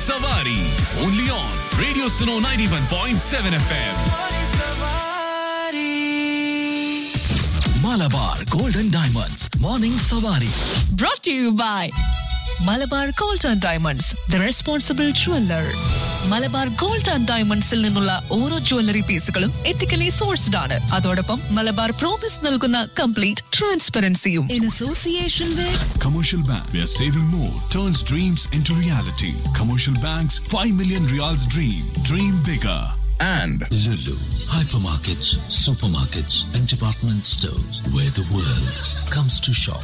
Savari. Only on Radio Suno 91.7 FM. Malabar Golden Diamonds. Morning Savari. brought to you by Malabar gold and diamonds the responsible jeweller Malabar gold and ഡയമണ്ട്സിൽ നിന്നുള്ള ഓരോ jewellery പീസുകളും ethically sourced ആണ് അതോടൊപ്പം Malabar promise നൽകുന്ന complete ട്രാൻസ്പെറൻസിയും in association with Commercial Bank, where saving more turns dreams into reality. Commercial Bank's 5 million reals dream. Dream bigger. and Lulu, hypermarkets, supermarkets, and department stores where the world comes to shop.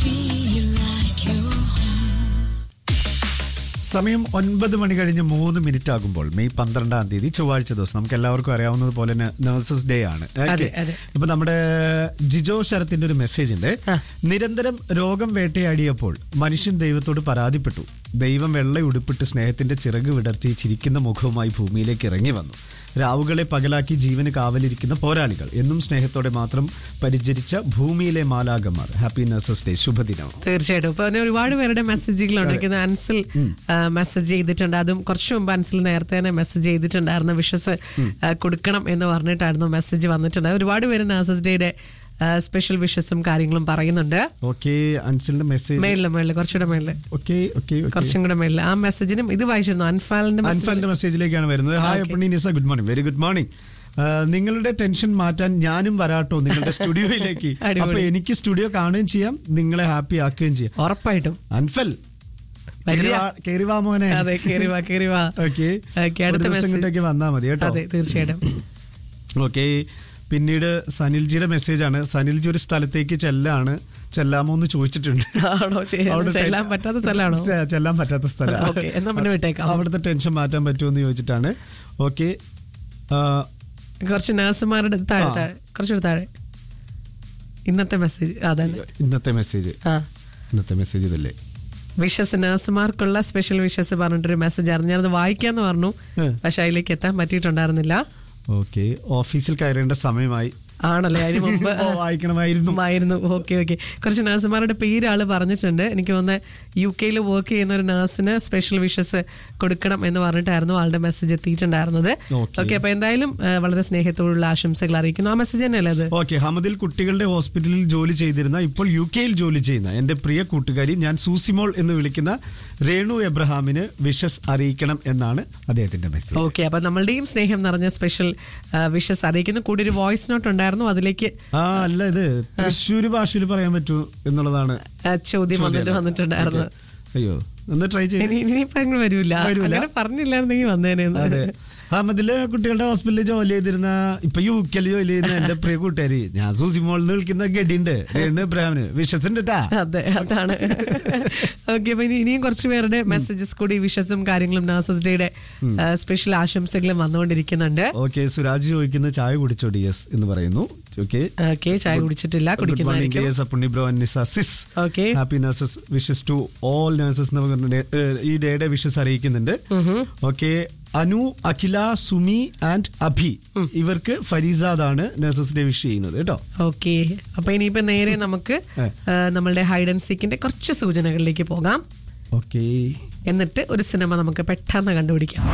സമയം ഒൻപത് മണി കഴിഞ്ഞ് മൂന്ന് minute ആകുമ്പോൾ May പന്ത്രണ്ടാം തീയതി ചൊവ്വാഴ്ച ദിവസം നമുക്ക് എല്ലാവർക്കും അറിയാവുന്നത് പോലെ തന്നെ നഴ്സസ് ഡേ ആണ് അതെ, അതെ. ഇപ്പൊ നമ്മുടെ ജിജോ ശരത്തിന്റെ ഒരു മെസ്സേജ് ഉണ്ട് നിരന്തരം രോഗം വേട്ടയാടിയപ്പോൾ മനുഷ്യൻ ദൈവത്തോട് പരാതിപ്പെട്ടു ദൈവം വെള്ള ഉടുപ്പിട്ട് സ്നേഹത്തിന്റെ ചിറക് വിടർത്തി ചിരിക്കുന്ന മുഖവുമായി ഭൂമിയിലേക്ക് ഇറങ്ങി വന്നു രാവുകളെ പകലാക്കി ജീവന് കാവലിരിക്കുന്ന പോരാളികൾ എന്നും സ്നേഹത്തോടെ മാത്രം പരിചരിച്ച ഭൂമിയിലെ മാലാകന്മാർ ഹാപ്പി നഴ്സസ് ഡേ ശുഭദിനം തീർച്ചയായിട്ടും ഇപ്പൊ അതിന് ഒരുപാട് പേരുടെ മെസ്സേജുകളുണ്ട് എനിക്ക് അൻസിൽ മെസ്സേജ് ചെയ്തിട്ടുണ്ട് അതും കുറച്ച് മുമ്പ് അൻസിൽ നേരത്തെ തന്നെ മെസ്സേജ് ചെയ്തിട്ടുണ്ടായിരുന്നു വിഷസ് കൊടുക്കണം എന്ന് പറഞ്ഞിട്ടായിരുന്നു മെസ്സേജ് വന്നിട്ടുണ്ട് ഒരുപാട് പേര് നഴ്സസ് ഡേയുടെ സ്പെഷ്യൽ വിഷസും കാര്യങ്ങളും പറയുന്നുണ്ട് ഓക്കെ അൻസിലിന്റെ മെസ്സേജ് മേളില് മേളില് കുറച്ചുകൂടെ മേളില് ഓക്കെ ഓക്കെ കുറച്ചും കൂടെ മേളില് ആ മെസ്സേജിനും ഇത് വായിച്ചിരുന്നു അൻഫാലിന്റെ message. അൻഫാലിന്റെ മെസ്സേജിലേക്കാണ് വരുന്നത് hi Appani Nisa good morning very good morning നിങ്ങളുടെ ടെൻഷൻ മാറ്റാൻ ഞാനും വരാട്ടോ നിങ്ങളുടെ സ്റ്റുഡിയോയിലേക്ക് അടിപൊളി. അപ്പൊ എനിക്ക് സ്റ്റുഡിയോ കാണുകയും ചെയ്യാം നിങ്ങളെ ഹാപ്പി ആക്കുകയും ചെയ്യാം ഉറപ്പായിട്ടും അൻഫൽ വരിക. കേറി വാ മോനെ അതെ കേറി വാ കേറി വാ ഓക്കെ Okay, അടുത്ത message. ഇങ്ങോട്ടേക്ക് വന്നാ മതി കേട്ടോ അതെ തീർച്ചയായിട്ടും ഓക്കെ പിന്നീട് സനിൽജിയുടെ മെസ്സേജ് ആണ് സനിൽജി ഒരു സ്ഥലത്തേക്ക് ചെല്ലാണ് ചെല്ലാമോ എന്ന് ചോദിച്ചിട്ടുണ്ട് ആണോ ചെ- അവിടെ ചെല്ലാൻ പറ്റാത്ത സ്ഥലമാണോ ചെ- ചെല്ലാൻ പറ്റാത്ത സ്ഥലം Okay, എന്നാ പിന്നെ വിട്ടേക്കാം. അവിടുത്തെ ടെൻഷൻ മാറ്റാൻ പറ്റുമോ എന്ന് ചോദിച്ചിട്ടാണ് ഓക്കെ കുറച്ച് നഴ്സുമാരുടെ താഴെ ആ. താഴെ കുറച്ചുകൂടെ താഴെ ഇന്നത്തെ മെസ്സേജ് അതാണ് ഇന്നത്തെ മെസ്സേജ് ആ ഇന്നത്തെ മെസ്സേജ് ഇതല്ലേ വിഷസ് നഴ്സുമാർക്കുള്ള സ്പെഷ്യൽ വിഷസ് പറഞ്ഞിട്ടൊരു മെസ്സേജ് ആയിരുന്നു ഞാനത് വായിക്കാന്ന് പറഞ്ഞു ഉം. പക്ഷെ അതിലേക്ക് എത്താൻ പറ്റിയിട്ടുണ്ടായിരുന്നില്ല ഓക്കെ ഓഫീസിൽ കയറേണ്ട സമയമായി ആണല്ലേ അതിന് മുമ്പ് ഓ, വായിക്കണമായിരുന്നു ആയിരുന്നു ഓക്കെ ഓക്കെ കുറച്ച് നഴ്സുമാരുടെ പേര് ആള് പറഞ്ഞിട്ടുണ്ട് എനിക്ക് തോന്നുന്നത് യു കെയിൽ വർക്ക് ചെയ്യുന്ന ഒരു നഴ്സിന് സ്പെഷ്യൽ വിഷസ് കൊടുക്കണം എന്ന് പറഞ്ഞിട്ടായിരുന്നു ആളുടെ മെസ്സേജ് എത്തിയിട്ടുണ്ടായിരുന്നത് Okay. ഓക്കെ അപ്പൊ എന്തായാലും ആ, വളരെ സ്നേഹത്തോടുള്ള ആശംസകൾ അറിയിക്കുന്നു ആ മെസ്സേജ് തന്നെയല്ലേ അത് ഓക്കെ ഹമദിൽ കുട്ടികളുടെ ഹോസ്പിറ്റലിൽ ജോലി ചെയ്തിരുന്ന ഇപ്പോൾ യു കെയിൽ ജോലി ചെയ്യുന്ന എന്റെ പ്രിയ കൂട്ടുകാരി ഞാൻ സൂസിമോൾ എന്ന് വിളിക്കുന്ന രേണു എബ്രഹാമിന് വിഷസ് അറിയിക്കണം എന്നാണ് അദ്ദേഹത്തിന്റെ മെസ്സേജ് ഓക്കെ അപ്പൊ നമ്മളുടെയും സ്നേഹം നിറഞ്ഞ സ്പെഷ്യൽ വിഷസ് അറിയിക്കുന്നു കൂടി ഒരു വോയിസ് നോട്ട് ഉണ്ടായിരുന്നു അതിലേക്ക് ആ അല്ല ഇത് തൃശ്ശൂര് ഭാഷയിൽ പറയാൻ പറ്റൂ എന്നുള്ളതാണ് ആ, ചോദ്യം വന്നിട്ട് ചോദ്യം. വന്നിട്ടുണ്ടായിരുന്നു Okay. അയ്യോ ഒന്ന് ട്രൈ ചെയ്ത് ഇനി ഇനിയിപ്പോ അങ്ങനെ വരൂല വരൂല? അങ്ങനെ പറഞ്ഞില്ലായിരുന്നെങ്കിൽ വന്നേനെ അതെ അഹമ്മദില് കുട്ടികളുടെ ഹോസ്പിറ്റലിൽ ജോലി ചെയ്തിരുന്ന ഇപ്പൊ യു കെയിൽ ജോലി ചെയ്യുന്ന എന്റെ പ്രിയ കൂട്ടുകാരി ഞാൻ സൂസിമോൾ എന്ന് വിളിക്കുന്ന ഗഡിണ്ട് രേണു എബ്രഹാമിന് വിശ്വസുണ്ട് ട്ടാ. അതെ അതാണ് ഓക്കെ അപ്പൊ ഇനി ഇനിയും കുറച്ച് പേരുടെ മെസ്സേജസ് കൂടി വിഷസും കാര്യങ്ങളും നഴ്സസ് ഡേയുടെ സ്പെഷ്യൽ ആശംസകളും വന്നുകൊണ്ടിരിക്കുന്നുണ്ട് ഓക്കെ സുരാജ് ചോദിക്കുന്ന ചായ കുടിച്ചോ ഡി എസ് എന്ന് പറയുന്നു ഓക്കെ ഓക്കെ ചായ കുടിച്ചിട്ടില്ല ഗുഡ് മോർണിംഗ് കുടിക്കുന്നതായിരിക്കും yes Appunni bro Nisa sis Okay. Happy nurses wishes to all nurses എന്ന് പറഞ്ഞ ഈ ഡേയുടെ വിഷസ് അറിയിക്കുന്നുണ്ട് ഓക്കെ അനു അഖില സുമി ആൻഡ് അഭി ഇവർക്ക് ഫരീസാദാണ് നഴ്സസ് ഡേ വിഷ് ചെയ്യുന്നത് കേട്ടോ ഓക്കെ അപ്പൊ ഇനിയിപ്പോ നേരെ നമുക്ക് ഏ. ആ, നമ്മളുടെ ഹൈഡ് ആൻഡ് സീക്കിന്റെ കുറച്ച് സൂചനകളിലേക്ക് പോകാം ഓക്കെ എന്നിട്ട് ഒരു സിനിമ നമുക്ക് പെട്ടെന്ന് കണ്ടുപിടിക്കാം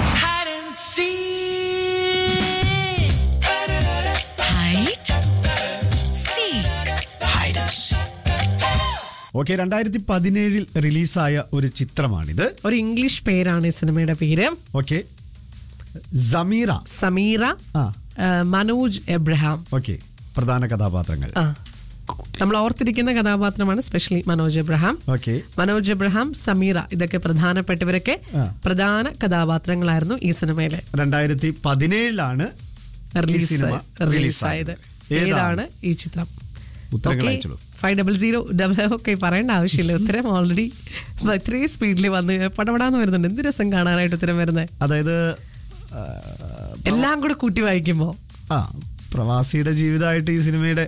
hide seek Hide and seek. Okay രണ്ടായിരത്തി പതിനേഴിൽ റിലീസായ ഒരു ചിത്രമാണിത് ഒരു ഇംഗ്ലീഷ് പേരാണ് ഈ സിനിമയുടെ പേര് ഓക്കെ സമീറ സമീറ ആ ആ, മനോജ് എബ്രഹാം ഓക്കെ പ്രധാന കഥാപാത്രങ്ങൾ ആ നമ്മൾ ഓർത്തിരിക്കുന്ന കഥാപാത്രമാണ് സ്പെഷ്യലി മനോജ് എബ്രഹാം ഓക്കെ മനോജ് എബ്രഹാം സമീറ ഇതൊക്കെ പ്രധാനപ്പെട്ടവരൊക്കെ ആ. പ്രധാന കഥാപാത്രങ്ങളായിരുന്നു ഈ സിനിമയിലെ രണ്ടായിരത്തി പതിനേഴിലാണ് റിലീസ് സിനിമ റിലീസായത് ഏതാണ് ഈ ചിത്രം ഉത്തരങ്ങൾ അയച്ചോളൂ. Five double zero double okay പറയേണ്ട ആവശ്യമില്ല ഉത്തരം ഓൾറെഡി ഇത്രയും സ്പീഡിൽ വന്ന് പടപടാന്ന് വരുന്നുണ്ട് എന്ത് രസം കാണാനായിട്ട് ഉത്തരം വരുന്നത് അതായത് ആ, എല്ലാം കൂടെ കൂട്ടി വായിക്കുമ്പോ ആ പ്രവാസിയുടെ ജീവിതമായിട്ട് ഈ സിനിമയുടെ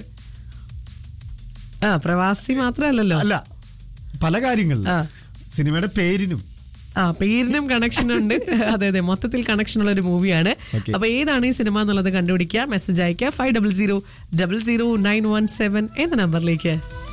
ആ പ്രവാസി മാത്രമല്ലല്ലോ അല്ല പല കാര്യങ്ങളിലും ആ. സിനിമയുടെ പേരിനും ആ പേരിനും കണക്ഷൻ ഉണ്ട് അതെ അതെ മൊത്തത്തിൽ കണക്ഷൻ ഉള്ള ഒരു മൂവിയാണ് Okay. അപ്പൊ ഏതാണ് ഈ സിനിമ എന്നുള്ളത് കണ്ടുപിടിക്കുക മെസ്സേജ് അയക്കുക five double zero double zero nine one seven എന്ന നമ്പറിലേക്ക്